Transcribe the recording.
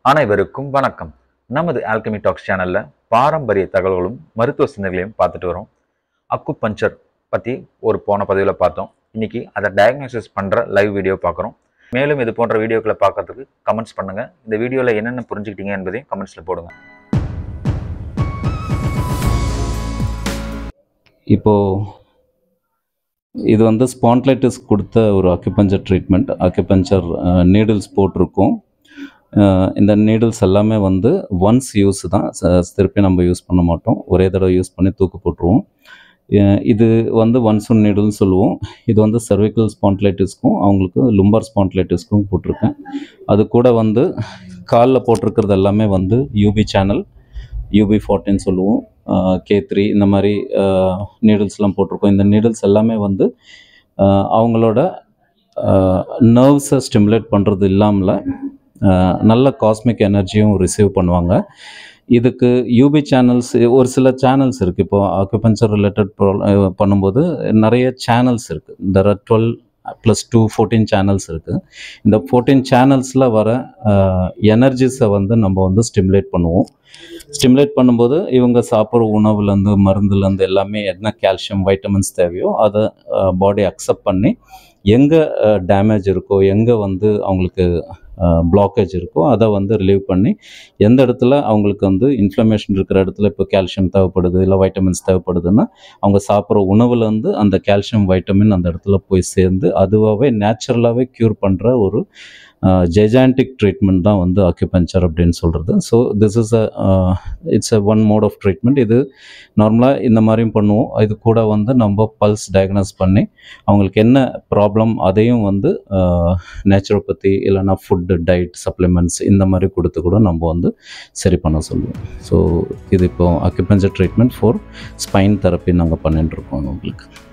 அனைவருக்கும் வணக்கம் நமது ஆல்கமி டாக்ஸ் சேனல்ல பாரம்பரிய தகவல்களும் மருத்துவ சிந்தனைகளையும் பார்த்துட்டு வரோம் அக்கு பஞ்சர் பற்றி ஒரு போன பதிவில் பார்த்தோம் இன்னைக்கு அதை டயக்னோசிஸ் பண்ணுற லைவ் வீடியோ பார்க்குறோம் மேலும் இது போன்ற வீடியோக்களை பார்க்கறதுக்கு கமெண்ட்ஸ் பண்ணுங்க இந்த வீடியோவில் என்னென்ன புரிஞ்சுக்கிட்டீங்க என்பதையும் கமெண்ட்ஸில் போடுங்க இப்போது இது வந்து ஸ்பாண்ட்லைட்டிஸ் கொடுத்த ஒரு அக்யூபஞ்சர் ட்ரீட்மெண்ட் அக்யூபஞ்சர் நீடில்ஸ் போட்டிருக்கோம் அஹ் இந்த நீடில்ஸ் எல்லாமே வந்து ஒன்ஸ் யூஸ் தான் ச- திருப்பி நம்ம யூஸ் பண்ண மாட்டோம் ஒரே தடவை யூஸ் பண்ணி தூக்கு போட்டுருவோம் அஹ் இது வந்து ஒன்ஸ் ஒன் நீடில்னு சொல்லுவோம் இது வந்து cervical ஸ்பாண்ட்லைட்டிஸ்க்கும் அவங்களுக்கு லும்பார் ஸ்பாண்ட்லைட்டிஸ்க்கும் போட்டிருக்கேன் அது கூட வந்து காலில் போட்டிருக்கிறது எல்லாமே வந்து யூபி சேனல் யூபி ஃபார்ட்டின்னு சொல்லுவோம் கே த்ரீ இந்த மாதிரி நீடில்ஸ்லாம் போட்டிருக்கோம் இந்த நீடில்ஸ் எல்லாமே வந்து அஹ், அவங்களோட நர்வ்ஸை ஸ்டிமுலேட் பண்ணுறது இல்லாமல் நல்ல காஸ்மிக் எனர்ஜியும் ரிசீவ் பண்ணுவாங்க இதுக்கு யூபி சேனல்ஸ் ஒரு சில சேனல்ஸ் இருக்குது இப்போ அக்குபஞ்சர் ரிலேட்டட் பண்ணும்போது நிறைய சேனல்ஸ் இருக்குது there are twelve plus two fourteen channels இருக்குது இந்த ஃபோர்டீன் சேனல்ஸில் வர எனர்ஜிஸை வந்து நம்ம வந்து ஸ்டிமுலேட் பண்ணுவோம் ஸ்டிமுலேட் பண்ணும்போது இவங்க சாப்பிட்ற உணவுலேருந்து மருந்துலேருந்து எல்லாமே என்ன கால்சியம் வைட்டமின்ஸ் தேவையோ அதை பாடி அக்செப்ட் பண்ணி எங்கே டேமேஜ் இருக்கோ எங்கே வந்து அவங்களுக்கு பிளாக்கேஜ் இருக்கோ அதை வந்து ரிலீவ் பண்ணி எந்த இடத்துல அவங்களுக்கு வந்து இன்ஃப்ளமேஷன் இருக்கிற இடத்துல இப்போ கால்சியம் தேவைப்படுது இல்லை வைட்டமின்ஸ் தேவைப்படுதுன்னா அவங்க சாப்பிட்ற உணவுலேருந்து அந்த கால்சியம் வைட்டமின் அந்த இடத்துல போய் சேர்ந்து அதுவாகவே நேச்சுரலாகவே க்யூர் பண்ணுற ஒரு ஜெஜான்டிக் ட்ரீட்மெண்ட் தான் வந்து அக்யூபஞ்சர் அப்படின்னு சொல்கிறது so this is uh it's a one mode of treatment இது நார்மலாக இந்த மாதிரியும் பண்ணுவோம் இது கூட வந்து நம்ம பல்ஸ் டயக்னோஸ் பண்ணி அவங்களுக்கு என்ன ப்ராப்ளம் அதையும் வந்து நேச்சுரோபதி இல்லைன்னா ஃபுட்டு டயட் சப்ளிமெண்ட்ஸ் இந்த மாதிரி கொடுத்து கூட நம்ம வந்து சரி பண்ண சொல்லுவோம் ஸோ இது இப்போ acupuncture treatment for spine therapy நாங்கள் பண்ணிட்டு இருக்கோம் உங்களுக்கு